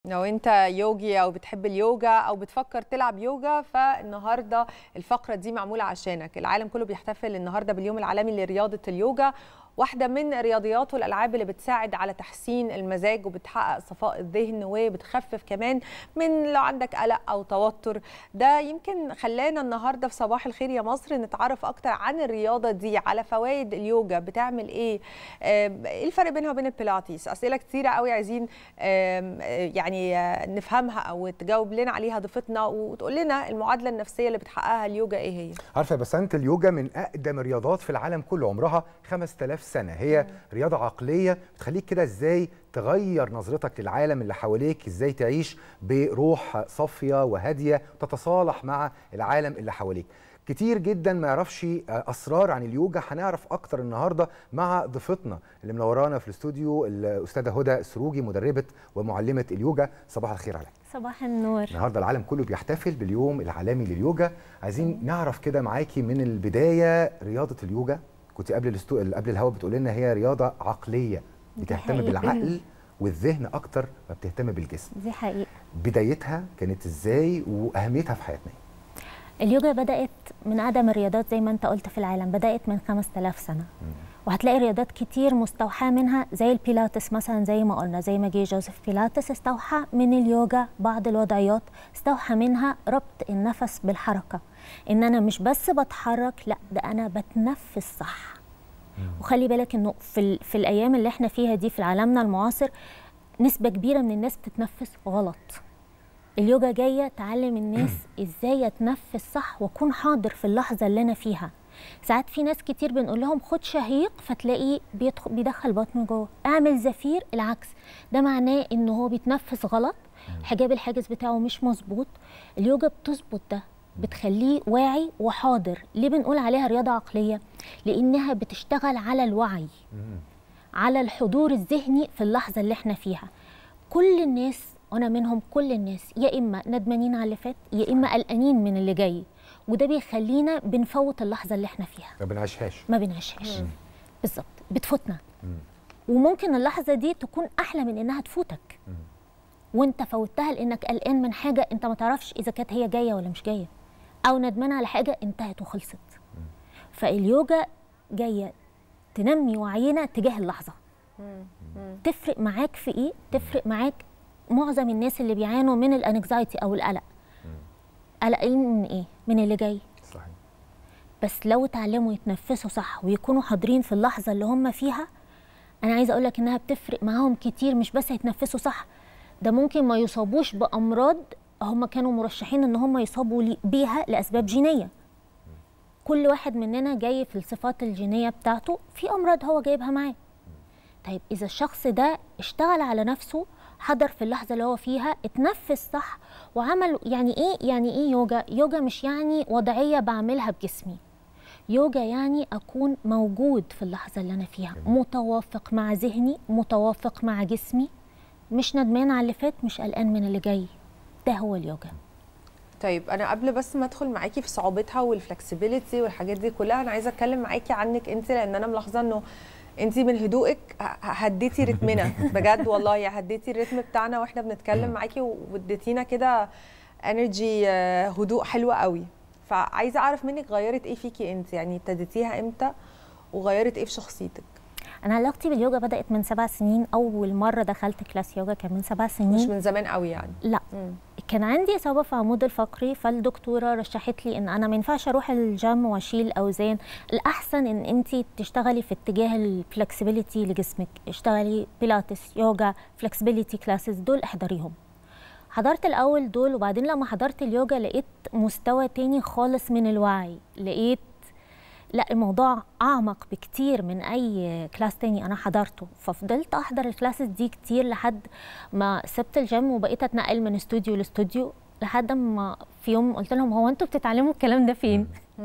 لو انت يوجي او بتحب اليوجا او بتفكر تلعب يوجا فالنهارده الفقره دي معموله عشانك العالم كله بيحتفل النهارده باليوم العالمي لرياضه اليوجا واحده من الرياضيات والالعاب اللي بتساعد على تحسين المزاج وبتحقق صفاء الذهن وبتخفف كمان من لو عندك قلق او توتر ده يمكن خلانا النهارده في صباح الخير يا مصر نتعرف اكتر عن الرياضه دي على فوائد اليوجا بتعمل ايه ايه الفرق بينها وبين البيلاتيس اسئله كتيره قوي عايزين يعني نفهمها او تجاوب لنا عليها ضيفتنا وتقول لنا المعادله النفسيه اللي بتحققها اليوجا ايه هي عارفه بس انت اليوجا من اقدم الرياضات في العالم كله عمرها 5000 سنه هي رياضه عقليه بتخليك كده ازاي تغير نظرتك للعالم اللي حواليك ازاي تعيش بروح صافيه وهاديه تتصالح مع العالم اللي حواليك كتير جدا ما يعرفش اسرار عن اليوجا هنعرف اكتر النهارده مع ضيفتنا اللي منورانا في الاستوديو الاستاذه هدى سروجي مدربه ومعلمه اليوجا صباح الخير عليك صباح النور النهارده العالم كله بيحتفل باليوم العالمي لليوجا عايزين نعرف كده معاكي من البدايه رياضه اليوجا كنت قبل الاستو... قبل الهوا بتقول لنا هي رياضه عقليه بتهتم بالعقل والذهن اكتر ما بتهتم بالجسم دي حقيقه بدايتها كانت ازاي واهميتها في حياتنا اليوجا بدات من اقدم الرياضات زي ما انت قلت في العالم بدات من 5000 سنه وهتلاقي رياضات كتير مستوحاه منها زي البيلاتس مثلا زي ما قلنا زي ما جه جوزيف بيلاتس استوحى من اليوجا بعض الوضعيات استوحى منها ربط النفس بالحركه ان انا مش بس بتحرك لا ده انا بتنفس صح وخلي بالك انه في في الايام اللي احنا فيها دي في عالمنا المعاصر نسبه كبيره من الناس بتتنفس غلط اليوجا جايه تعلم الناس ازاي اتنفس صح واكون حاضر في اللحظه اللي انا فيها ساعات في ناس كتير بنقول لهم خد شهيق فتلاقيه بيدخل بيدخل بطنه جوه اعمل زفير العكس ده معناه ان هو بيتنفس غلط حجاب الحاجز بتاعه مش مظبوط اليوجا بتظبط ده بتخليه واعي وحاضر ليه بنقول عليها رياضه عقليه لانها بتشتغل على الوعي على الحضور الذهني في اللحظه اللي احنا فيها كل الناس وانا منهم كل الناس يا اما ندمانين على اللي فات يا اما قلقانين من اللي جاي وده بيخلينا بنفوت اللحظه اللي احنا فيها ما بنعيشهاش ما بنعيشهاش بالظبط بتفوتنا وممكن اللحظه دي تكون احلى من انها تفوتك مم. وانت فوتها لانك قلقان من حاجه انت ما تعرفش اذا كانت هي جايه ولا مش جايه او ندمان على حاجه انتهت وخلصت مم. فاليوجا جايه تنمي وعينا تجاه اللحظه مم. تفرق معاك في ايه تفرق معاك معظم الناس اللي بيعانوا من الانكزايتي او القلق قلقين من ايه من اللي جاي صحيح بس لو اتعلموا يتنفسوا صح ويكونوا حاضرين في اللحظه اللي هم فيها انا عايزه اقول لك انها بتفرق معاهم كتير مش بس يتنفسوا صح ده ممكن ما يصابوش بامراض هم كانوا مرشحين ان هم يصابوا بيها لاسباب جينيه كل واحد مننا جاي في الصفات الجينيه بتاعته في امراض هو جايبها معاه طيب اذا الشخص ده اشتغل على نفسه حضر في اللحظه اللي هو فيها اتنفس صح وعمل يعني ايه يعني ايه يوجا يوجا مش يعني وضعيه بعملها بجسمي يوجا يعني اكون موجود في اللحظه اللي انا فيها متوافق مع ذهني متوافق مع جسمي مش ندمان على اللي فات مش قلقان من اللي جاي ده هو اليوجا طيب انا قبل بس ما ادخل معاكي في صعوبتها والفلكسبيليتي والحاجات دي كلها انا عايزه اتكلم معاكي عنك انت لان انا ملاحظه انه انت من هدوءك هديتي رتمنا بجد والله يا هديتي الريتم بتاعنا واحنا بنتكلم معاكي واديتينا كده انرجي هدوء حلوه قوي فعايزه اعرف منك غيرت ايه فيكي انت يعني ابتديتيها امتى وغيرت ايه في شخصيتك انا علاقتي باليوجا بدات من سبع سنين اول مره دخلت كلاس يوجا كان من سبع سنين مش من زمان قوي يعني لا مم. كان عندي اصابه في العمود الفقري فالدكتوره رشحت لي ان انا ما ينفعش اروح الجيم واشيل اوزان الاحسن ان انت تشتغلي في اتجاه الفلكسبيليتي لجسمك اشتغلي بيلاتس يوجا فلكسبيليتي كلاسز دول احضريهم حضرت الاول دول وبعدين لما حضرت اليوجا لقيت مستوى تاني خالص من الوعي لقيت لا الموضوع اعمق بكتير من اي كلاس تاني انا حضرته ففضلت احضر الكلاسز دي كتير لحد ما سبت الجيم وبقيت اتنقل من استوديو لاستوديو لحد ما في يوم قلت لهم هو انتوا بتتعلموا الكلام ده فين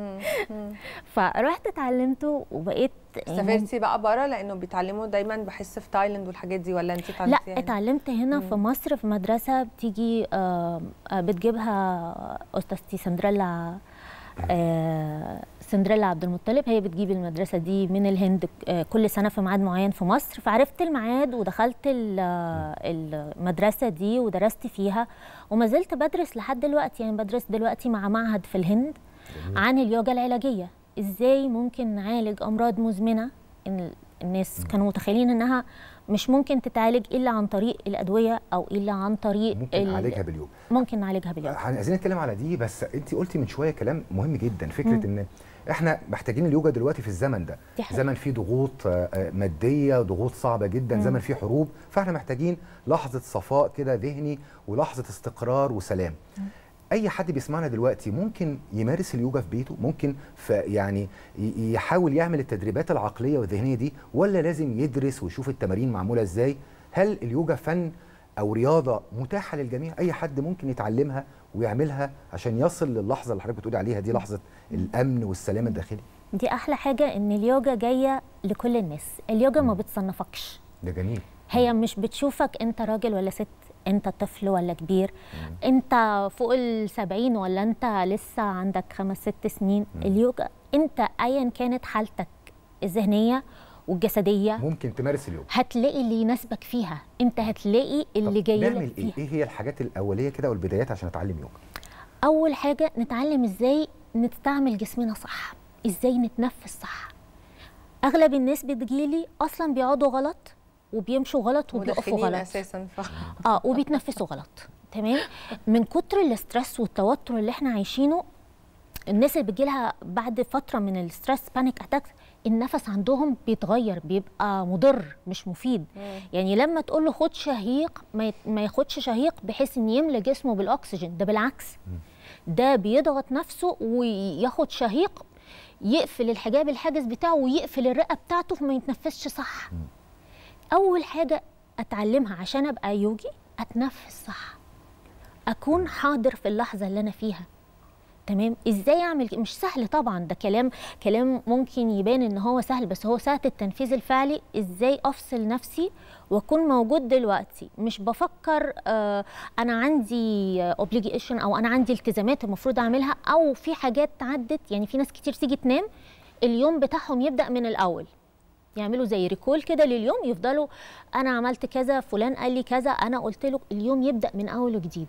فرحت اتعلمته وبقيت سافرتي بقى بره لانه بيتعلموا دايما بحس في تايلاند والحاجات دي ولا انت لا اتعلمت هنا مم. في مصر في مدرسه بتيجي بتجيبها استاذتي سندريلا آه سندريلا عبد المطلب هي بتجيب المدرسه دي من الهند آه كل سنه في ميعاد معين في مصر فعرفت الميعاد ودخلت ال- آه، المدرسه دي ودرست فيها وما زلت بدرس لحد دلوقتي يعني بدرس دلوقتي مع معهد في الهند عن اليوجا العلاجيه ازاي ممكن نعالج امراض مزمنه إن الناس كانوا متخيلين انها مش ممكن تتعالج الا عن طريق الادويه او الا عن طريق ممكن ال- نعالجها باليوم ممكن نعالجها باليوجا عايزين نتكلم على دي بس انت قلتي من شويه كلام مهم جدا فكره ان احنا محتاجين اليوجا دلوقتي في الزمن ده دي حقيقة. زمن فيه ضغوط آه، آه، ماديه ضغوط صعبه جدا زمن فيه حروب فاحنا محتاجين لحظه صفاء كده ذهني ولحظه استقرار وسلام اي حد بيسمعنا دلوقتي ممكن يمارس اليوجا في بيته ممكن ف يعني ي- يحاول يعمل التدريبات العقليه والذهنيه دي ولا لازم يدرس ويشوف التمارين معموله ازاي هل اليوجا فن او رياضه متاحه للجميع اي حد ممكن يتعلمها ويعملها عشان يصل للحظه اللي حضرتك بتقولي عليها دي لحظه الامن والسلام الداخلي دي احلى حاجه ان اليوجا جايه لكل الناس اليوجا ما بتصنفكش ده جميل هي مش بتشوفك انت راجل ولا ست انت طفل ولا كبير انت فوق السبعين ولا انت لسه عندك خمس ست سنين اليوجا انت ايا كانت حالتك الذهنيه والجسديه ممكن تمارس اليوجا هتلاقي اللي يناسبك فيها انت هتلاقي اللي طب جاي نعمل لك ايه فيها ايه هي الحاجات الاوليه كده والبدايات عشان اتعلم يوجا اول حاجه نتعلم ازاي نستعمل جسمنا صح ازاي نتنفس صح اغلب الناس بتجيلي اصلا بيقعدوا غلط وبيمشوا غلط وبيقفوا مدخنين غلط اساسا ف... اه وبيتنفسوا غلط تمام من كتر الاسترس والتوتر اللي احنا عايشينه الناس اللي بتجيلها بعد فتره من الستريس بانيك اتاكس النفس عندهم بيتغير بيبقى مضر مش مفيد يعني لما تقول له خد شهيق ما يت- ما ياخدش شهيق بحيث ان يملى جسمه بالاكسجين ده بالعكس ده بيضغط نفسه وياخد شهيق يقفل الحجاب الحاجز بتاعه ويقفل الرئه بتاعته فما يتنفسش صح اول حاجه اتعلمها عشان ابقى يوجي اتنفس صح اكون حاضر في اللحظه اللي انا فيها تمام ازاي اعمل كده؟ مش سهل طبعا ده كلام كلام ممكن يبان ان هو سهل بس هو ساعه التنفيذ الفعلي ازاي افصل نفسي واكون موجود دلوقتي مش بفكر آه انا عندي اوبليجيشن او انا عندي التزامات المفروض اعملها او في حاجات عدت يعني في ناس كتير تيجي تنام اليوم بتاعهم يبدا من الاول يعملوا زي ريكول كده لليوم يفضلوا انا عملت كذا فلان قال لي كذا انا قلت له اليوم يبدا من اول وجديد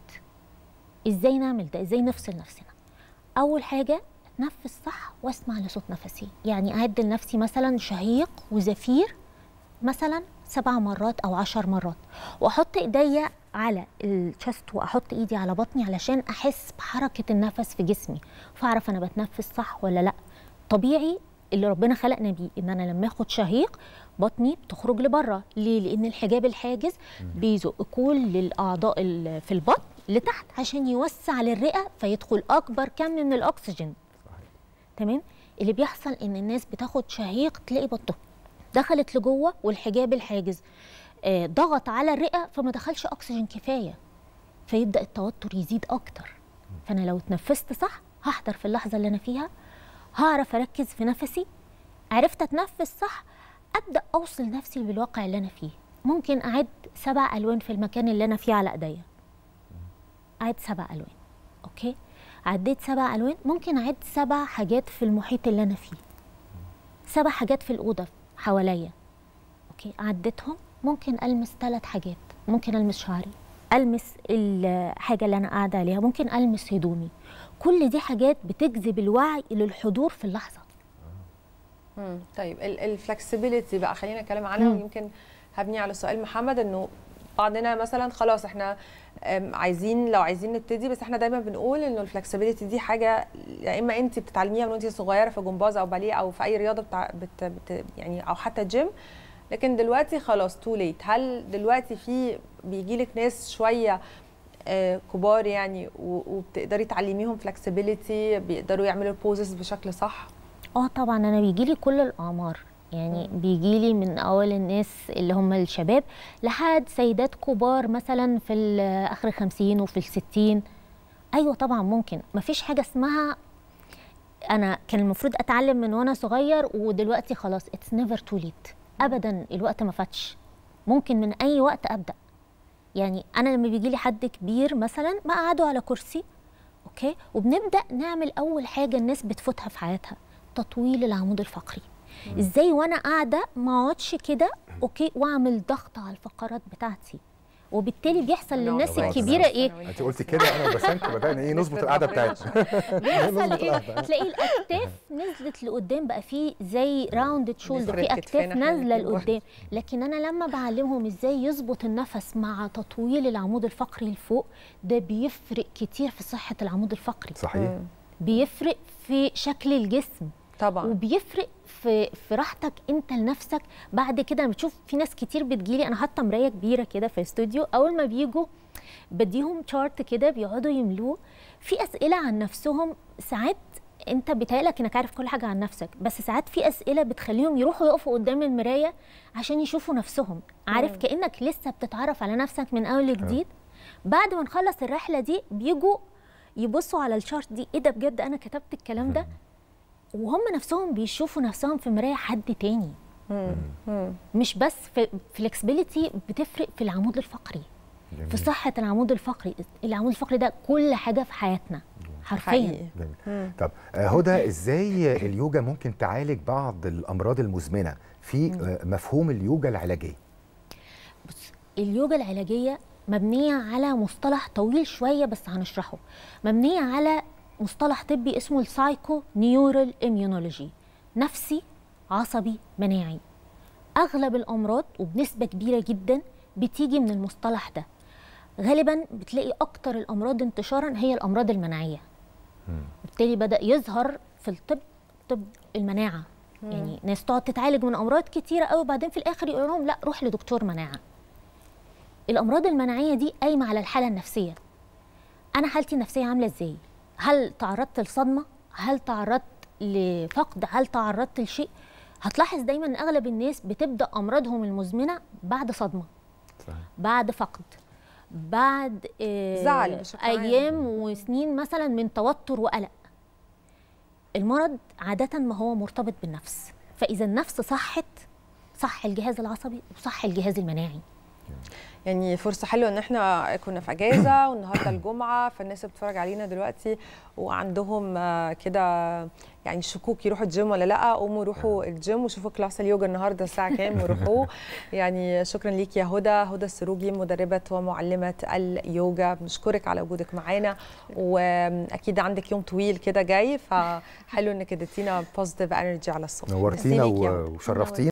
ازاي نعمل ده ازاي نفصل نفسنا اول حاجه اتنفس صح واسمع لصوت نفسي يعني اعد لنفسي مثلا شهيق وزفير مثلا سبع مرات او عشر مرات واحط ايديا على الشست واحط ايدي على بطني علشان احس بحركه النفس في جسمي فاعرف انا بتنفس صح ولا لا طبيعي اللي ربنا خلقنا بيه ان انا لما اخد شهيق بطني بتخرج لبره ليه لان الحجاب الحاجز بيزق كل الاعضاء ال- في البطن لتحت عشان يوسع للرئه فيدخل اكبر كم من الاكسجين تمام اللي بيحصل ان الناس بتاخد شهيق تلاقي بطنها دخلت لجوه والحجاب الحاجز آه، ضغط على الرئه فما دخلش اكسجين كفايه فيبدا التوتر يزيد اكتر فانا لو اتنفست صح هحضر في اللحظه اللي انا فيها هعرف اركز في نفسي عرفت اتنفس صح ابدا اوصل نفسي بالواقع اللي انا فيه ممكن اعد سبع الوان في المكان اللي انا فيه على ايديا اعد سبع الوان اوكي عديت سبع الوان ممكن اعد سبع حاجات في المحيط اللي انا فيه سبع حاجات في الاوضه حواليا اوكي عديتهم ممكن المس ثلاث حاجات ممكن المس شعري المس الحاجه اللي انا قاعده عليها ممكن المس هدومي كل دي حاجات بتجذب الوعي للحضور في اللحظه مم. طيب الفلكسبيليتي بقى خلينا نتكلم عنها مم. ويمكن هبني على سؤال محمد انه بعضنا مثلا خلاص احنا أم، عايزين لو عايزين نبتدي بس احنا دايما بنقول انه الفلكسبيليتي دي حاجه يا اما انت بتتعلميها من وانت صغيره في جمباز او باليه او في اي رياضه بتاع بت بت يعني او حتى جيم لكن دلوقتي خلاص تو ليت هل دلوقتي في بيجي لك ناس شويه آه، كبار يعني و- وبتقدري تعلميهم فلكسبيليتي بيقدروا يعملوا البوزز بشكل صح اه طبعا انا بيجي لي كل الاعمار يعني بيجي لي من اول الناس اللي هم الشباب لحد سيدات كبار مثلا في ال- اخر الخمسين وفي الستين ايوه طبعا ممكن مفيش حاجه اسمها انا كان المفروض اتعلم من وانا صغير ودلوقتي خلاص اتس نيفر تو ليت ابدا الوقت ما فاتش ممكن من اي وقت ابدا يعني انا لما بيجي لي حد كبير مثلا بقعده على كرسي اوكي وبنبدا نعمل اول حاجه الناس بتفوتها في حياتها تطويل العمود الفقري ازاي وانا قاعده ما اقعدش كده اوكي واعمل ضغط على الفقرات بتاعتي وبالتالي بيحصل للناس الله الكبيره يسلمك. ايه انت قلت كده انا وبسنت بدانا ايه نظبط القعده بتاعتنا بيحصل نظبط ايه القعدة. تلاقي الاكتاف نزلت لقدام بقى في زي راوندد شولدر نفرد في كتفنا اكتاف احنا نازله الاتنين لقدام لكن انا لما بعلمهم ازاي يظبط النفس مع تطويل العمود الفقري لفوق ده بيفرق كتير في صحه العمود الفقري صحيح بيفرق في شكل الجسم طبعا وبيفرق في في راحتك انت لنفسك بعد كده لما بتشوف في ناس كتير بتجيلي انا حاطه مرايه كبيره كده في الاستوديو اول ما بيجوا بديهم تشارت كده بيقعدوا يملوه في اسئله عن نفسهم ساعات انت بيتهيألك انك عارف كل حاجه عن نفسك بس ساعات في اسئله بتخليهم يروحوا يقفوا قدام المرايه عشان يشوفوا نفسهم عارف كانك لسه بتتعرف على نفسك من اول جديد بعد ما نخلص الرحله دي بيجوا يبصوا على الشارت دي ايه ده بجد انا كتبت الكلام ده وهم نفسهم بيشوفوا نفسهم في مرايه حد تاني مش بس في فلكسبيليتي بتفرق في العمود الفقري جميل. في صحه العمود الفقري العمود الفقري ده كل حاجه في حياتنا حرفيا حقيقي جميل. طب آه، هدى ازاي اليوجا ممكن تعالج بعض الامراض المزمنه في آه، مفهوم اليوجا العلاجيه بص اليوجا العلاجيه مبنيه على مصطلح طويل شويه بس هنشرحه مبنيه على مصطلح طبي اسمه السايكو نيورال اميونولوجي نفسي عصبي مناعي اغلب الامراض وبنسبه كبيره جدا بتيجي من المصطلح ده غالبا بتلاقي اكتر الامراض انتشارا هي الامراض المناعيه بالتالي بدا يظهر في الطب طب المناعه يعني ناس تقعد تتعالج من امراض كتيره قوي وبعدين في الاخر يقول لهم لا روح لدكتور مناعه الامراض المناعيه دي قايمه على الحاله النفسيه انا حالتي النفسيه عامله ازاي هل تعرضت لصدمه هل تعرضت لفقد هل تعرضت لشيء هتلاحظ دايما ان اغلب الناس بتبدا امراضهم المزمنه بعد صدمه صحيح. بعد فقد بعد آه، زعل بشكل عام. ايام وسنين مثلا من توتر وقلق المرض عاده ما هو مرتبط بالنفس فاذا النفس صحت صح الجهاز العصبي وصح الجهاز المناعي يعني فرصة حلوة ان احنا كنا في اجازة والنهاردة الجمعة فالناس اللي بتتفرج علينا دلوقتي وعندهم آه، كده يعني شكوك يروحوا الجيم ولا لا قوموا روحوا الجيم وشوفوا كلاس اليوجا النهارده الساعة كام وروحوه يعني شكرا ليك يا هدى هدى السروجي مدربة ومعلمة اليوجا بنشكرك على وجودك معانا واكيد عندك يوم طويل كده جاي فحلو انك اديتينا بوزيتيف انرجي على الصبح نورتينا ميرسي ليك يا هدى. و- وشرفتينا